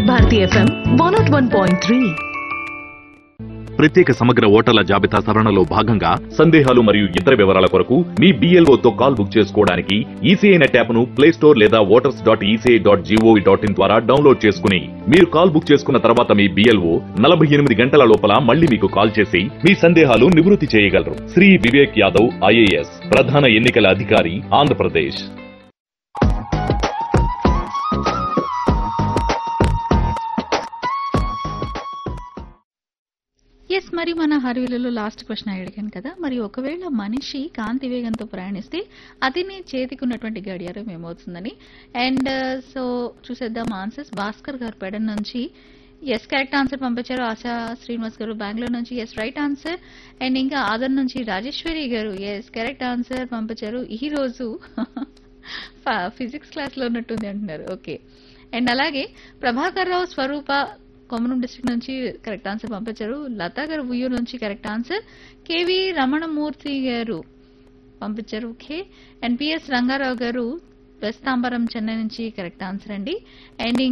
వివిధ Bharati FM one naught one point three ప్రత్యేక సమగ్ర ఓటర్ల జాబితా సవరణలో భాగంగా సందేహాలు మరియు ఇతర వివరాల కొరకు మీ BLO తో కాల్ బుక్ చేసుకోవడానికి ఈసీఐ నెట్ యాప్ ను ప్లే స్టోర్ లేదా voters dot ECI dot GOV dot in ద్వారా డౌన్లోడ్ చేసుకుని మీరు కాల్ బుక్ చేసుకున్న తర్వాత మీ బిఎల్ఓ నలభై ఎనిమిది గంటల లోపల మళ్ళీ మీకు కాల్ చేసి మీ సందేహాలు నివృత్తి చేయగలరు శ్రీ వివేక్ యాదవ్ ఐఏఎస్ ప్రధాన ఎన్నికల అధికారి ఆంధ్రప్రదేశ్ ఎస్ మరి మన హరివిలలో లాస్ట్ క్వశ్చన్ అడిగాను కదా మరి ఒకవేళ మనిషి కాంతి వేగంతో ప్రయాణిస్తే అది నీ చేతికి ఉన్నటువంటి గడియారం ఏమవుతుందని అండ్ సో చూసేద్దాం ఆన్సర్స్ భాస్కర్ గారు పెడన్ నుంచి ఎస్ కరెక్ట్ ఆన్సర్ పంపించారు ఆశా శ్రీనివాస్ గారు బెంగళూరు నుంచి ఎస్ రైట్ ఆన్సర్ అండ్ ఇంకా ఆదర్ నుంచి రాజేశ్వరి గారు ఎస్ కరెక్ట్ ఆన్సర్ పంపించారు ఈ రోజు ఫిజిక్స్ క్లాస్ లో ఉన్నట్టుంది అంటున్నారు ఓకే అండ్ అలాగే ప్రభాకర్ రావు స్వరూప కొమరం డిస్ట్రిక్ట్ నుంచి కరెక్ట్ ఆన్సర్ పంపించారు లతా గారు ఉయ్యూరు నుంచి కరెక్ట్ ఆన్సర్ కేవి రమణమూర్తి గారు పంపించారు ఓకే అండ్ పిఎస్ రంగారావు గారు వెస్తాంబరం చెన్నై నుంచి కరెక్ట్ ఆన్సర్ అండి అండ్